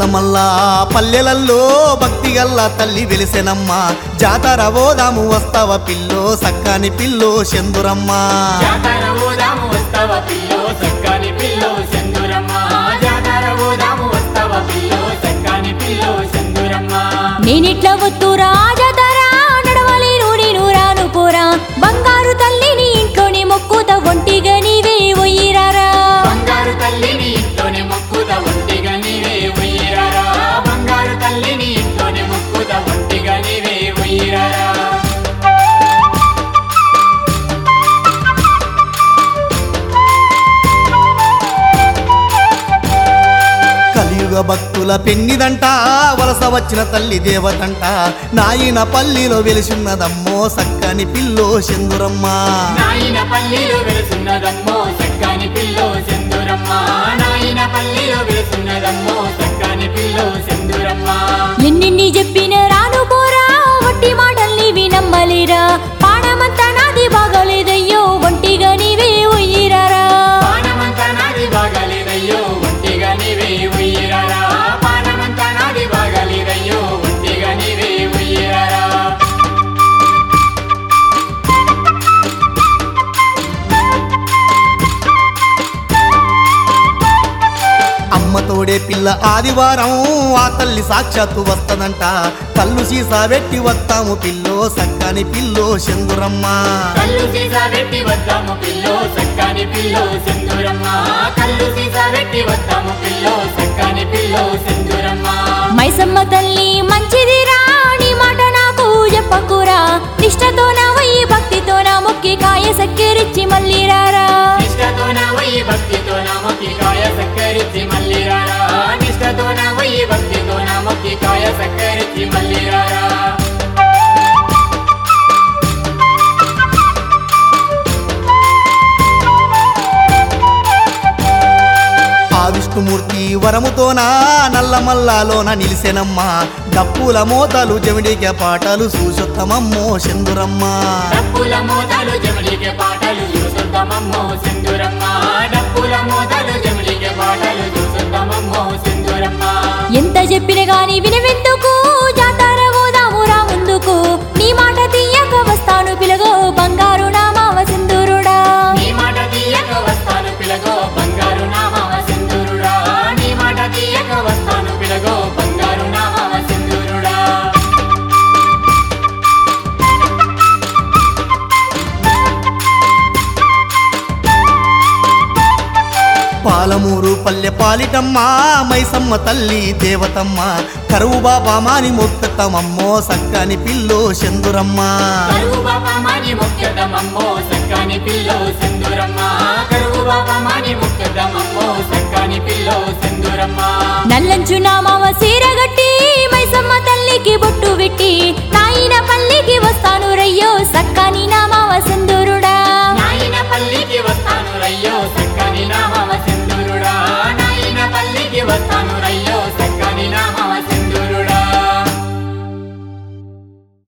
నల్లమల్ల పల్లెలల్లో భక్తి గల్ల తల్లి వెలిసెనమ్మ జాతర ఓదాము వస్తావ పిల్లో సక్కాని పిల్లో చందురమ్మ జాతర ఊదాము వస్తావ పిల్లో సక్కాని పిల్లో చందురమ్మ జాతర ఊదాము వస్తావ పిల్లో సక్కాని పిల్లో చందురమ్మ నేనిట్లా వత్తురా జాతరా నడవలేను నేను రాను పోరా బంగారు తల్లిని ఇంట్లోనే మొక్కుత ఒంటిగా నీవే ఒయ్యిరారా బంగారు తల్లిని ఇంట్లోనే మొక్కుద ఒంటిగా నీవే ఉయ్యిరారా బంగారు తల్లిని ఇంట్లోనే మొక్కుద ఒంటిగా నీవే ఉయ్యిరారా కలియుగ భక్తుల పెన్నిదంట వలస వచ్చిన తల్లి దేవతంట నాయన పల్లిలో వెలిసున్నదమ్మో సక్కని పిల్లో చందురమ్మ నాయన పల్లిలో వెలుసున్నదమ్మో సక్కాని పిల్లో చందురమ్మ నాయన పల్లిలో వెలుసున్నదమ్మో సక్కాని పిల్లో చందురమ్మ ఎన్నిన్ని చెప్పిన రాను పోరా ఒట్టి మాటల్ని వినమ్మలేరా పాడమంతా నాది బాగోలేదయ్యో ఒంటిగా నీవే ఒయ్యిరారా పానమంతా నాది బాగలేదయ్యో ఒంటిగా నీవే ఉయ్యిరారా పానమంతా నాది బాగలేదయ్యో ఒంటిగా నీవే ఉయ్యిరారా అమ్మ తోడే పిల్ల ఆదివారం ఆ తల్లి సాక్షాత్తు వస్తదంట కళ్ళు సీసా పెట్టి వస్తాము పిల్లో సక్కని పిల్లో చందురమ్మ కళ్ళు సీసా పెట్టి వద్దాము పిల్లో సక్కాని పిల్లో సింధూరమ్మ కళ్ళు సీసా పెట్టి వద్దాము పిల్లో సక్కాని పిల్లో సింధూరమ్మ మైసమ్మ తల్లి మంచిదిరా నీ మాట నాకు చెప్పకురా నిష్టతో నా వయ్యి భక్తితో నా మొక్కి కాయ సక్కెరిచ్చి మళ్ళీ రారా నిష్టతో నా వయ్యి భక్తితో నా మొక్కి కాయ సక్కరించి మళ్ళీ రారా నిష్టతో నా వయ్యి భక్తితో నా మొక్కి కాయ సక్కరించి మళ్ళీ రారా ఆ విష్ణుమూర్తి వరముతోన నల్లమల్లాలోన నిలిసెనమ్మ డప్పుల మోతలు జమిడికే పాటలు సూచొత్తమమ్మో చందురమ్మ డప్పుల మోతలు జమిలికే పాటలు చూసుద్దామమ్మో సింధూరమ్మ డప్పుల మోతలు జమిలికే పాటలు చూసుద్దామమ్మో సింధూరమ్మ ఎంత చెప్పిన గాని వినవెందుకు జాతార గోదామురా ముందుకు నీ మాట తీయక వస్తాను పిలగో బంగారు నా మావ సింధూరుడా నీ మాట తీయక వస్తాను పిలగో బంగారు నామావ సింధూరుడా నీ మాట తీయక వస్తాను పిలగో బంగారు నామావ సింధూరుడా పాలమూరు పల్లె పాలిటమ్మ మైసమ్మ తల్లి దేవతమ్మ కరువు బాబా మాని మొక్కుతామమ్మో సక్కని పిల్లో చందురమ్మ కరువు బాబా మాని ముఖ్యతమమ్మో సక్కాని పిల్లో సింధూరమ్మ కరువు బాబా మాని ముఖ్యతమమ్మో సక్కాని పిల్లో సింధూరమ్మ నల్లంచు నా మావ సీరగట్టి మైసమ్మ తల్లికి బొట్టు పెట్టి నాయన పల్లికి వస్తాను రయ్యో సక్కని నా మావ సింధూరుడా